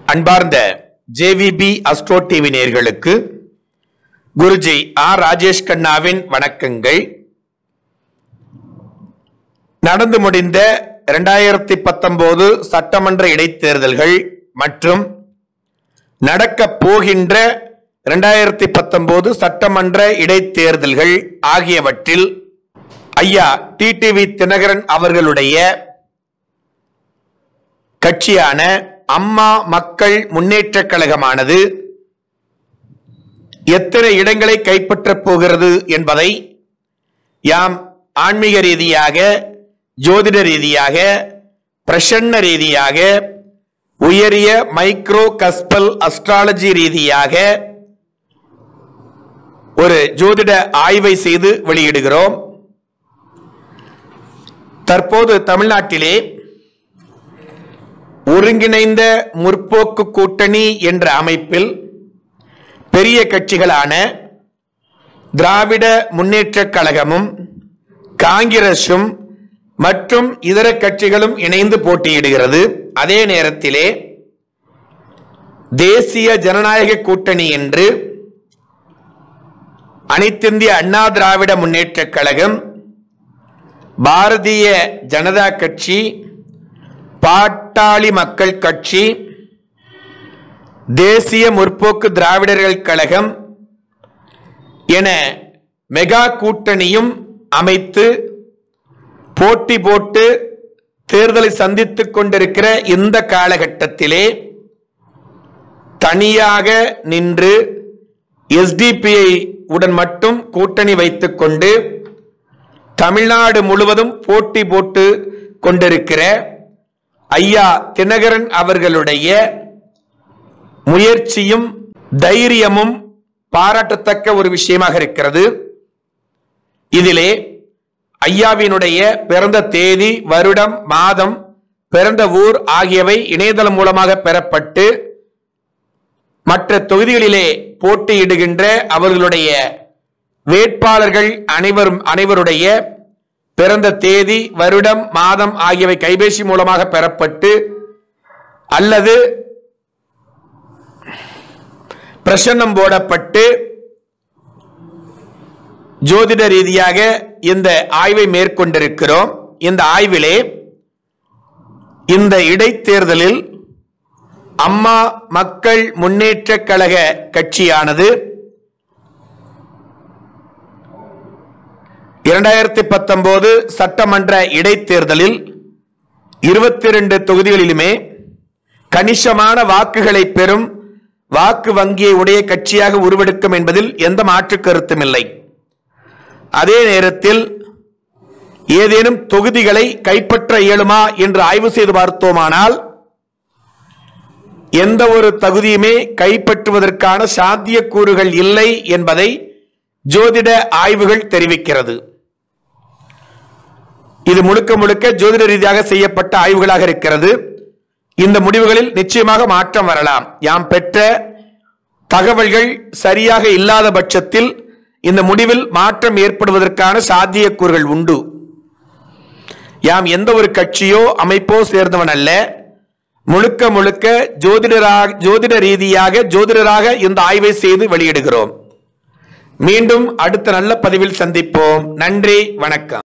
அன்பார்ந்த JVP astro TV நேர்களுக்கு Guruji R Rajesh கண்ணாவின் வணக்கங்கள் நடந்து முடிந்த இரண்டாயிரத்தி பத்தொன்பது சட்டமன்ற இடைத்தேர்தல்கள் மற்றும் நடக்கப் போகின்ற இரண்டாயிரத்தி பத்தொன்பது சட்டமன்ற இடைத்தேர்தல்கள் ஆகியவற்றில் ஐயா டிடிவி தினகரன் அவர்களுடைய கட்சியான அம்மா மக்கள் முன்னேற்றக் கழகமானது எத்தனை இடங்களை கைப்பற்றப் போகிறது என்பதை யாம் ஆன்மீக ரீதியாக ஜோதிட ரீதியாக பிரசன்ன ரீதியாக உயரிய மைக்ரோ கஸ்பல் அஸ்ட்ராலஜி ரீதியாக ஒரு ஜோதிட ஆய்வை செய்து வெளியிடுகிறோம் தற்போது தமிழ்நாட்டிலே ஒருங்கிணைந்த முற்போக்கு கூட்டணி என்ற அமைப்பில் பெரிய கட்சிகளான திராவிட முன்னேற்றக் கழகமும் காங்கிரசும் மற்றும் இதர கட்சிகளும் இணைந்து போட்டியிடுகிறது அதே நேரத்திலே தேசிய ஜனநாயக கூட்டணி என்று அனைத்திந்திய அண்ணா திராவிட முன்னேற்றக் கழகம் பாரதிய ஜனதா கட்சி பாட்டாளி மக்கள் கட்சி தேசிய முற்போக்கு திராவிடர்கள் கழகம் என மெகா கூட்டணியும் அமைத்து போட்டி போட்டு தேர்தலை சந்தித்துக் கொண்டிருக்கிற இந்த காலகட்டத்திலே தனியாக நின்று எஸ்டிபிஐ உடன் மட்டும் கூட்டணி வைத்துக் கொண்டு தமிழ்நாடு முழுவதும் போட்டி போட்டு கொண்டிருக்கிற ஐயா தினகரன் அவர்களுடைய முயற்சியும் தைரியமும் பாராட்டத்தக்க ஒரு விஷயமாக இருக்கிறது இதிலே ஐயாவினுடைய பிறந்த தேதி வருடம் மாதம் பிறந்த ஊர் ஆகியவை இணையதளம் மூலமாக பெறப்பட்டு மற்ற தொகுதிகளிலே போட்டியிடுகின்ற அவர்களுடைய வேட்பாளர்கள் அனைவரும் அனைவருடைய பிறந்த தேதி வருடம் மாதம் ஆகியவை கைபேசி மூலமாக பெறப்பட்டு அல்லது பிரசன்னம் போடப்பட்டு ஜோதிட ரீதியாக இந்த ஆய்வை மேற்கொண்டிருக்கிறோம் இந்த ஆய்விலே இந்த இடைத்தேர்தலில் அம்மா மக்கள் முன்னேற்றக் கழக கட்சியானது இரண்டாயிரத்தி பத்தொன்பது சட்டமன்ற இடைத்தேர்தலில் இருபத்தி ரெண்டு தொகுதிகளிலுமே கணிசமான வாக்குகளை பெறும் வாக்கு வங்கியை உடைய கட்சியாக உருவெடுக்கும் என்பதில் எந்த மாற்று கருத்தும் இல்லை அதே நேரத்தில் ஏதேனும் தொகுதிகளை கைப்பற்ற இயலுமா என்று ஆய்வு செய்து பார்த்தோமானால் எந்த ஒரு தகுதியுமே கைப்பற்றுவதற்கான சாத்தியக்கூறுகள் இல்லை என்பதை ஜோதிட ஆய்வுகள் தெரிவிக்கிறது இது முழுக்க முழுக்க ஜோதிட ரீதியாக செய்யப்பட்ட ஆய்வுகளாக இருக்கிறது இந்த முடிவுகளில் நிச்சயமாக மாற்றம் வரலாம் யாம் பெற்ற தகவல்கள் சரியாக இல்லாத பட்சத்தில் இந்த முடிவில் மாற்றம் ஏற்படுவதற்கான சாத்தியக்கூறுகள் உண்டு யாம் எந்த ஒரு கட்சியோ அமைப்போ சேர்ந்தவன் அல்ல முழுக்க முழுக்க ஜோதிடராக ஜோதிட ரீதியாக ஜோதிடராக இந்த ஆய்வை செய்து வெளியிடுகிறோம் மீண்டும் அடுத்த நல்ல பதிவில் சந்திப்போம் நன்றி வணக்கம்